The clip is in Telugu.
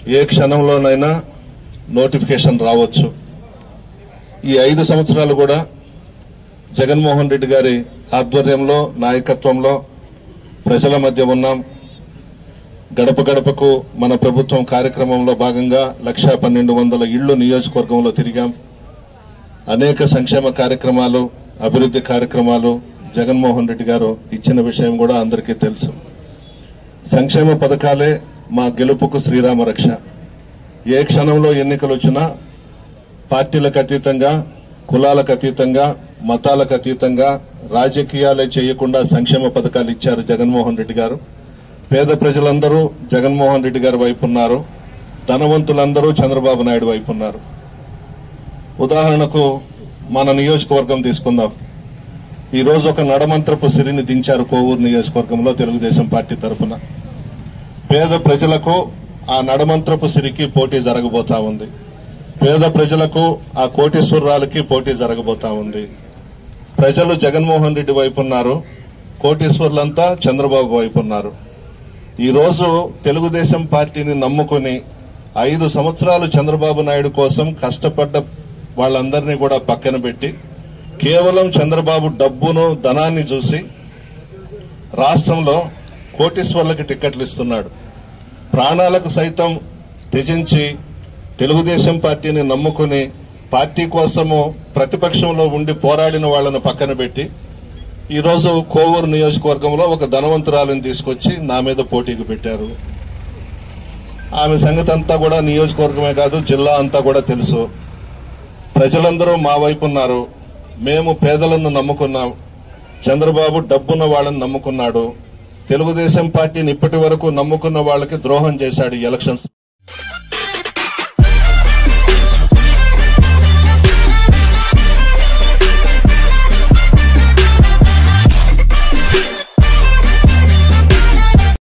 ఏ క్షణంలోనైనా నోటిఫికేషన్ రావచ్చు ఈ ఐదు సంవత్సరాలు కూడా జగన్మోహన్ రెడ్డి గారి ఆధ్వర్యంలో నాయకత్వంలో ప్రజల మధ్య ఉన్నాం గడప గడపకు మన ప్రభుత్వం కార్యక్రమంలో భాగంగా లక్షా పన్నెండు వందల ఇళ్లు నియోజకవర్గంలో తిరిగాం అనేక సంక్షేమ కార్యక్రమాలు అభివృద్ధి కార్యక్రమాలు జగన్మోహన్ రెడ్డి గారు ఇచ్చిన విషయం కూడా అందరికీ తెలుసు సంక్షేమ పథకాలే మా గెలుపుకు శ్రీరామ రక్ష ఏ క్షణంలో ఎన్నికలు వచ్చినా పార్టీలకు అతీతంగా కులాలకు అతీతంగా మతాలకు అతీతంగా రాజకీయాలే చేయకుండా సంక్షేమ పథకాలు ఇచ్చారు జగన్మోహన్ రెడ్డి గారు పేద ప్రజలందరూ జగన్మోహన్ రెడ్డి గారి వైపు ఉన్నారు ధనవంతులందరూ చంద్రబాబు నాయుడు వైపు ఉన్నారు ఉదాహరణకు మన నియోజకవర్గం తీసుకుందాం ఈ రోజు ఒక నడమంత్రపు సిరిని దించారు కోవూరు నియోజకవర్గంలో తెలుగుదేశం పార్టీ తరఫున పేద ప్రజలకు ఆ నడమంత్రపు సిరికి పోటీ జరగబోతా ఉంది పేద ప్రజలకు ఆ కోటీశ్వరరాలకి పోటీ జరగబోతా ఉంది ప్రజలు జగన్మోహన్ రెడ్డి వైపు ఉన్నారు కోటీశ్వర్లంతా చంద్రబాబు వైపు ఉన్నారు ఈ రోజు తెలుగుదేశం పార్టీని నమ్ముకుని ఐదు సంవత్సరాలు చంద్రబాబు నాయుడు కోసం కష్టపడ్డ వాళ్ళందరినీ కూడా పక్కన పెట్టి కేవలం చంద్రబాబు డబ్బును ధనాన్ని చూసి రాష్ట్రంలో కోటీశ్వర్లకి టిక్కెట్లు ఇస్తున్నాడు ప్రాణాలకు సైతం త్యజించి తెలుగుదేశం పార్టీని నమ్ముకుని పార్టీ కోసము ప్రతిపక్షంలో ఉండి పోరాడిన వాళ్లను పక్కన పెట్టి ఈ రోజు కోవూరు నియోజకవర్గంలో ఒక ధనవంతురాలను తీసుకొచ్చి నా మీద పోటీకి పెట్టారు ఆమె సంగతి అంతా కూడా నియోజకవర్గమే కాదు జిల్లా అంతా కూడా తెలుసు ప్రజలందరూ మా వైపు ఉన్నారు మేము పేదలను నమ్ముకున్నాం చంద్రబాబు డబ్బున్న వాళ్ళని నమ్ముకున్నాడు తెలుగుదేశం పార్టీని ఇప్పటి వరకు నమ్ముకున్న వాళ్ళకి ద్రోహం చేశాడు ఈ ఎలక్షన్స్